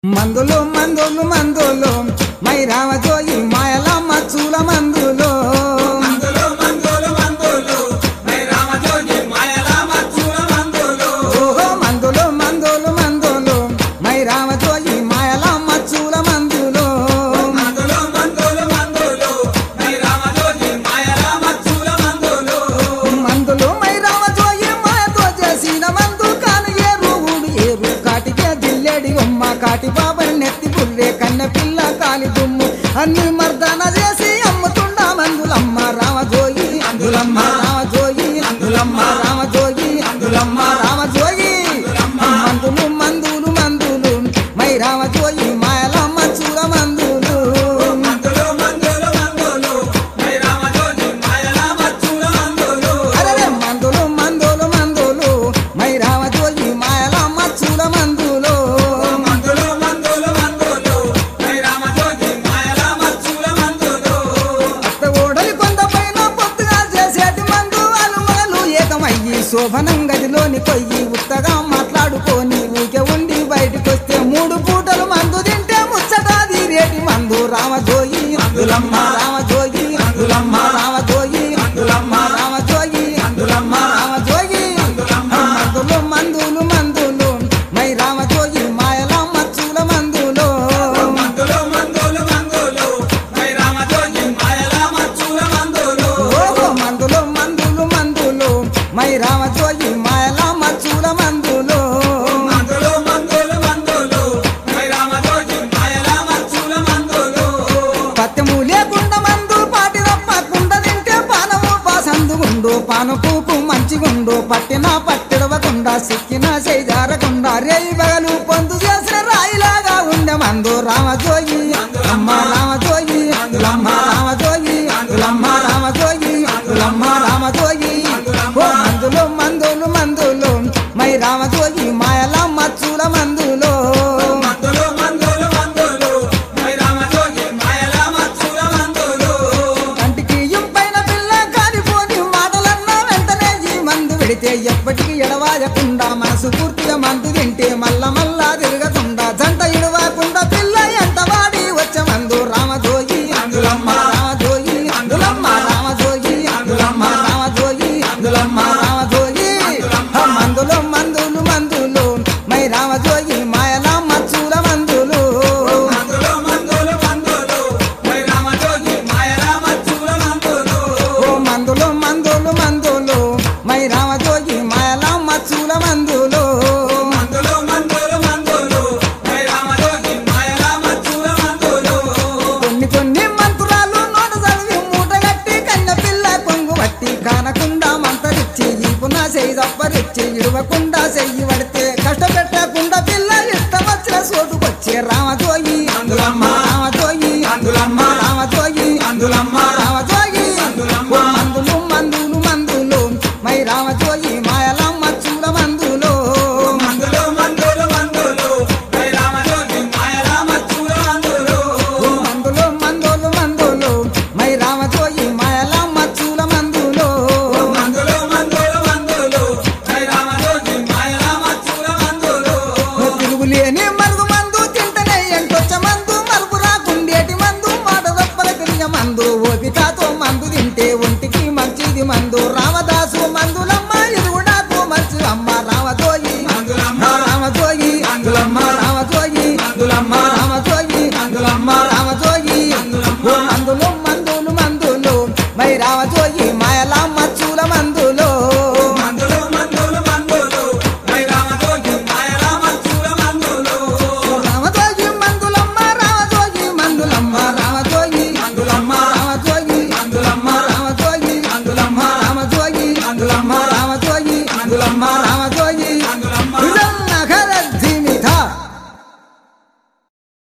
మందులు మందులు మందులు మై రామజోయి మాయల మచ్చుల మందులు మందులు మందులు మందులు మై రామజోగి మాయల మచ్చుల మందులు ఓహో మందులు మందులు మందులు మై రామజోయి మాయల మచ్చుల మందులు మందులు మందులు మందులు మై రామజోగి మాయల మచ్చుల మందులు మందులు మై రామజోయి మాయతో చేసిన మందు కాను ఏరు ఊడు ఏరు కాటికే దిల్లేడి ఉమ్మ కాటి బాబని నెత్తి పుర్రే కన్నె పిల్ల కాలి దుమ్ము అన్ని మర్దన చేసి అమ్ముతుండా మందులమ్మ రామజోయి అందులమ్మ రామజోయి అందులమ్మ రామజోయి అందులమ్మ రామజోయి మందులు మందులు మందులు మై రామజోయి మాయలమ్మ చూర మందులు మందులు మందులు మందులు మై రామజోగి మాయల మచ్చుల మందులు అరే మందులు మందులు మందులు మై రామజోయి మాయలమ్మ చూర మందులు మందులు మందులు మందులు మై రామజోగి మాయల మచ్చుల మందులు అత్త ఓడలి కొండ పైన పొత్తుగా చేసేటి మందు అలుమలు ఏకమయ్యి శోభనం గదిలోని కొయ్యి ఉత్తగా మాట్లాడుకొని ఊకే ఉండి బయటకొస్తే మూడు పూటలు మందు తింటే ముచ్చటాది రేటి మందు రామజోయి అందులమ్మ రామజోయి అందులమ్మ రామజోయి అందులమ్మ రామజోయి అందులమ్మ రామజోయి మందులు మందులు మందులు మై రామజోయి మాయలమ్మ చూల మందులు మందులు మందులు మందులు మై రామజోగి మాయల మచ్చుల మందులు ఓహో మందులు మందులు మందులు మై రామజోయి మాయల మచ్చుల మందులు మందులు మందులు మందులు మై రామజోగి మాయల మచ్చుల మందులు పత్యము లేకుండా మందు పాటి తప్పకుండా తింటే పానము బాసందుగుండు పాను పూకు మంచిగుండు పట్టిన పట్టిడవకుండా సిక్కిన చేజారకుండా రేయి బగలు పొందు చేసిన రాయిలాగా ఉండే మందు రామజోయి అమ్మ రామజోయి అందులమ్మ రామజోయి అందులమ్మ రామజోయి అందులమ్మ రామజోయి ఓ మందులు మందులు మందులు మై రామజోయి మాయల మచ్చుల మందులు మందులు మందులు మందులు మై రామజోగి మాయల మచ్చుల మందులు కంటికి ఇంపైన పిల్ల కాలిపోని మాటలన్నా వెంటనే ఈ మందు పెడితే ఎప్పటికీ ఎడవాయకుండా మనసు పూర్తిగా మందు తింటే మల్ల మల్లా తిరగకుండా జంట ఇడవకుండా పిల్ల ఎంత వాడి వచ్చే మందు రామజోయి అందులమ్మ రామజోయి అందులమ్మ రామజోయి అందులమ్మ రామజోయి అందులమ్మ రామజోయి ఆ మందులు మందులు మందులు మై రామజోయి మాయల మచ్చుల మందులు మందులు మందులు మందులు మై రామజోగి మాయల మచ్చుల మందులు ఓ మందులు మందులు మందులు మై రామజోగి మాయల మచ్చుల మందులు మందులు మందులు మందులు మై రామజోగి మాయల మచ్చుల మందులు కొన్ని కొన్ని మంత్రాలు నోట చదివి మూట గట్టి కన్న పిల్ల కొంగు పట్టి కానకుండా మంతరిచ్చి ఈపున చెయ్యి తప్పరిచ్చి ఇడవకుండా చెయ్యి పడితే కష్టపెట్టకుండా పిల్ల ఇష్టం వచ్చిన చోటుకొచ్చే రామజోయి అందులమ్మ రామజోయి అందులమ్మ రామజోయి అందులమ్మ రామజోయి ఓ మందులు మందులు మందులు మై రామజోయి మాయలమ్మ చూడ మందులు మందులు మందులు మందులు మై రామజోగి మాయల మచ్చుల మందులు మందులు మందులు మందులు మై రామజోయి మాయలమ్మ చూల మందులు మందులు మందులు మందులు మై రామజోగి మాయల మచ్చుల మందులు తిరుగులేని మరుగు మందు తింటనే ఎంటొచ్చ మందు మరుపు రాకుండేటి మందు మాట తప్పల తిరిగ మందు ఓపికతో మందు తింటే ఒంటికి మంచిది మందు రామదాసు మందులమ్మ ఇది కూడా మంచి అమ్మ రామజోయి మందులమ్మ రామజోయి అందులమ్మ రామజోయి అందులమ్మ రామజోయి అందులమ్మ రామజోయి ఓ మందులు మందులు మందులు మై రామజోయి మాయలమ్మ